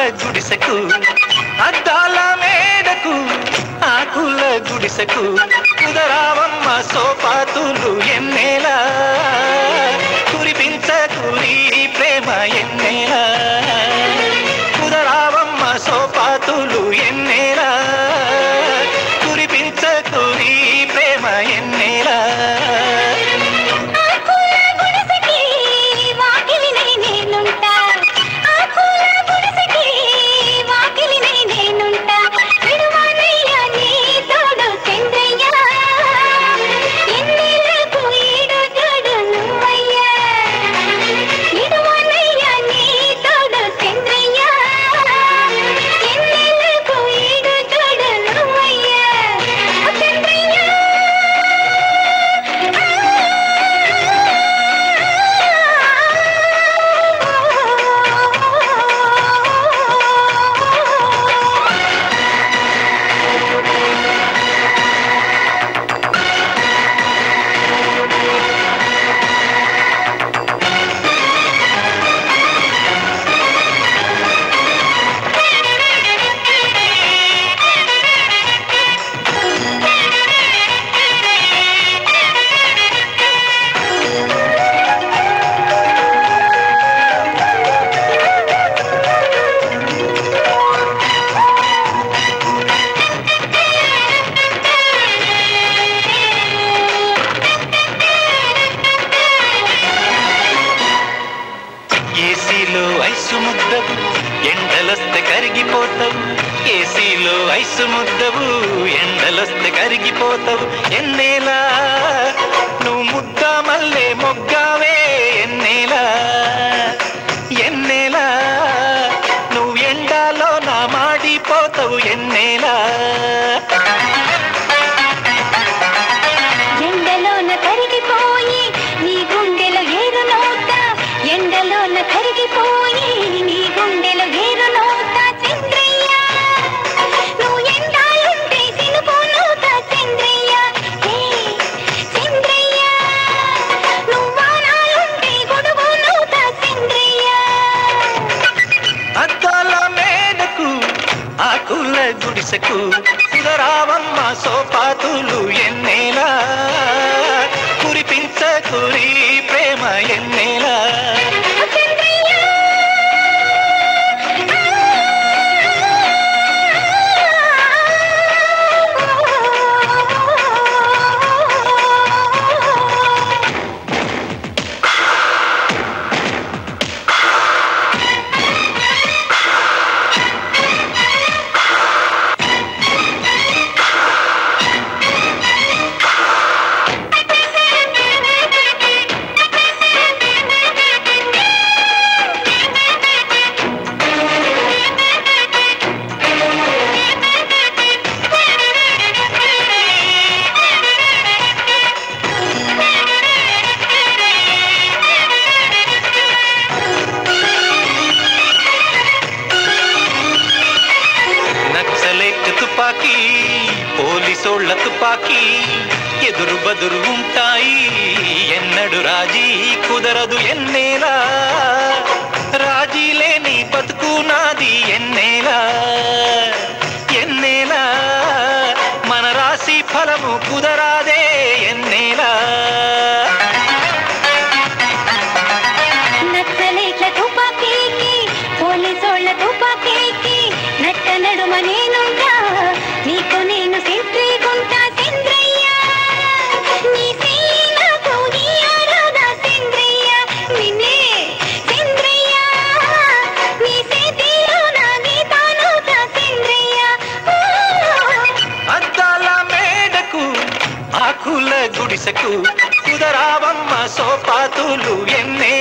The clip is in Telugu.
గుడిసెకు అద్దాల మేడకు ఆకుల గుడిసెకు కుదరావమ్మ సోపాతులు ఎన్నేలా కురిపించకు ఈ ప్రేమ ఎన్నేలా కుదరావమ్మ సోపాతులు ఎన్నేలా కురిపించకు ఈ ప్రేమ ఎన్నేలా ఆకుల గుడిసెకి వాకిలినై నేనుంటా ఆకుల గుడిసెకి వాకిలినై నేనుంటా విడువానయ్య నీ తోడు చంద్రయ్య ఎన్నేళ్లకు ఈడు జోడు నువ్వయ్యా విడువానయ్య నీ తోడు చంద్రయ్య ఎన్నేళ్లకు ఈడు జోడు నువ్వయ్యా చంద్రయ్య ఏసీలో ఐసు ముద్దవు ఎండలొస్తే కరిగిపోతావు ఏసీలో ఐసు ముద్దవు ఎండలొస్తే కరిగిపోతావు ఎన్నేలా నువ్వు ముద్ద మల్లె మొగ్గావే ఎన్నేలా ఎన్నేలా నువ్వు ఎండాలో నా మాడిపోతావు ఎన్నేలా ఎండలోన కరిగిపోయి నీ గుండెలో ఏరు నోట ఎండలోన కరిగిపోయి నీ గుండెలో ఏరు నోట చంద్రయ్య నువ్వు ఎండాలుంటే సినుకు నోట చంద్రయ్య హే చంద్రయ్య నువ్వు వానాలుంటే గొడుగు నోట చంద్రయ్య అద్దాల మేడకు ఆకుల గుడిసెకు సుధరావమ్మ సోపాతులు ఎన్నేలా కురిపించకురి ప్రేమ ఎన్నేలా నక్సలేట్ తుపాకీ పోలీసోళ్ల తుపాకీ ఎదురు బదురు ఉంటాయి ఎన్నడు రాజీ కుదరదు ఎన్నేలా రాజీ లేని బతుకు నాది ఎన్నేలా ఎన్నేలా మన రాశి ఫలము కుదరాదే ఎన్నేలా నక్సలేట్ల తుపాకీకి పోలీసోళ్ళ తుపాకీకి నట్ట నడుమ నేనుంటా నీకు నేను సెంట్రీగుంటా చంద్రయ్య నీ చెయ్యి నాకు ఇయ్యారాదా చంద్రయ్య నిన్నే చంద్రయ్య నీ చేతిలో నా గీతానోతా చంద్రయ్య ఓ అద్దాల మేడకు ఆకుల గుడిసెకు కుదరావమ్మ సోపాతులు ఎన్నే